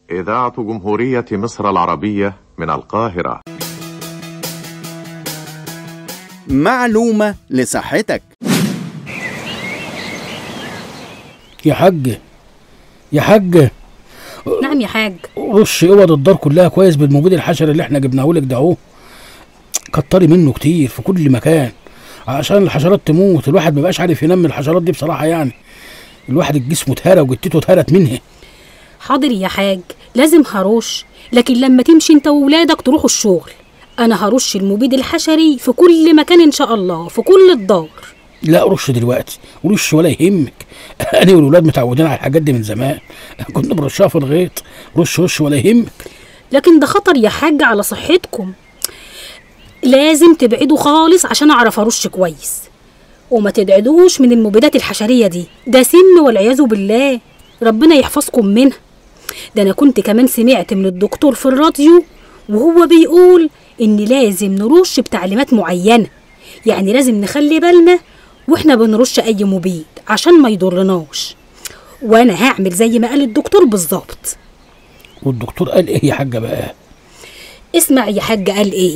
إذاعة جمهورية مصر العربية من القاهرة معلومة لصحتك يا حاج يا حاج نعم يا حاج رش اوض الدار كلها كويس بالمبيد الحشري اللي احنا جبناه لك ده اهو كتري منه كتير في كل مكان عشان الحشرات تموت الواحد مبقاش عارف ينمي الحشرات دي بصراحه يعني الواحد الجسم اتهرى وجتته اتهرت منها حاضر يا حاج لازم هرش لكن لما تمشي انت وولادك تروحوا الشغل انا هرش المبيد الحشري في كل مكان ان شاء الله في كل الدار لا رش دلوقتي رش ولا يهمك انا والولاد متعودين على الحاجات دي من زمان كنا بنرشها في الغيط رش رش ولا يهمك لكن ده خطر يا حاج على صحتكم لازم تبعدوا خالص عشان اعرف ارش كويس وما تبعدوش من المبيدات الحشريه دي ده سم والعياذ بالله ربنا يحفظكم منها ده انا كنت كمان سمعت من الدكتور في الراديو وهو بيقول ان لازم نرش بتعليمات معينه يعني لازم نخلي بالنا واحنا بنرش اي مبيد عشان ما يضرناش وانا هعمل زي ما قال الدكتور بالظبط والدكتور قال ايه يا حاجه بقى اسمع يا حاج قال ايه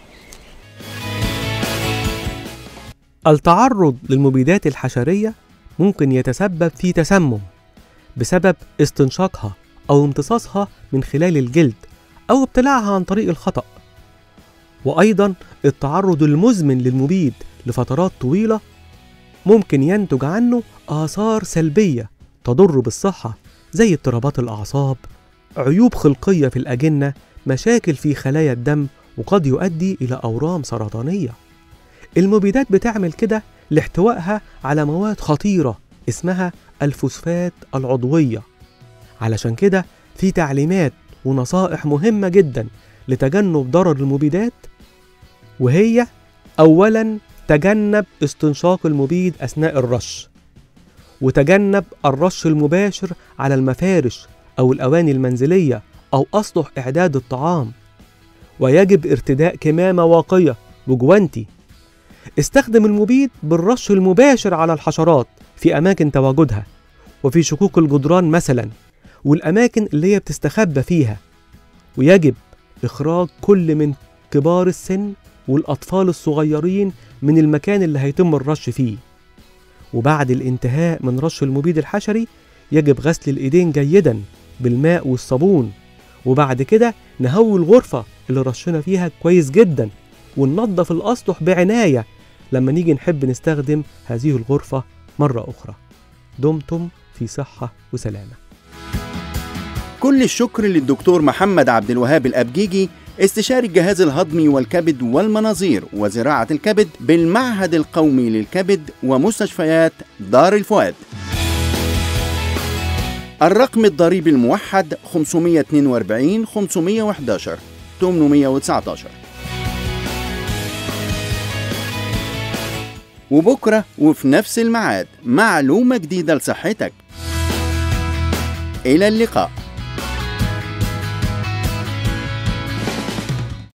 التعرض للمبيدات الحشرية ممكن يتسبب في تسمم بسبب استنشاقها أو امتصاصها من خلال الجلد أو ابتلاعها عن طريق الخطأ وأيضا التعرض المزمن للمبيد لفترات طويلة ممكن ينتج عنه آثار سلبية تضر بالصحة زي اضطرابات الأعصاب عيوب خلقية في الأجنة مشاكل في خلايا الدم وقد يؤدي إلى أورام سرطانية المبيدات بتعمل كده لاحتوائها على مواد خطيرة اسمها الفوسفات العضوية علشان كده في تعليمات ونصائح مهمة جدا لتجنب ضرر المبيدات وهي أولا تجنب استنشاق المبيد أثناء الرش وتجنب الرش المباشر على المفارش أو الأواني المنزلية أو أسطح إعداد الطعام ويجب ارتداء كمامة واقية وجوانتي استخدم المبيد بالرش المباشر على الحشرات في أماكن تواجدها وفي شكوك الجدران مثلا والأماكن اللي هي بتستخبى فيها ويجب إخراج كل من كبار السن والأطفال الصغيرين من المكان اللي هيتم الرش فيه وبعد الانتهاء من رش المبيد الحشري يجب غسل الإيدين جيدا بالماء والصابون وبعد كده نهوي الغرفة اللي رشنا فيها كويس جدا وننظف الأسطح بعناية لما نيجي نحب نستخدم هذه الغرفة مرة أخرى دمتم في صحة وسلامة كل الشكر للدكتور محمد عبد الوهاب الأبجيجي استشاري الجهاز الهضمي والكبد والمناظير وزراعة الكبد بالمعهد القومي للكبد ومستشفيات دار الفؤاد الرقم الضريبي الموحد 542 511 819 وبكرة وفي نفس الميعاد معلومة جديدة لصحتك إلى اللقاء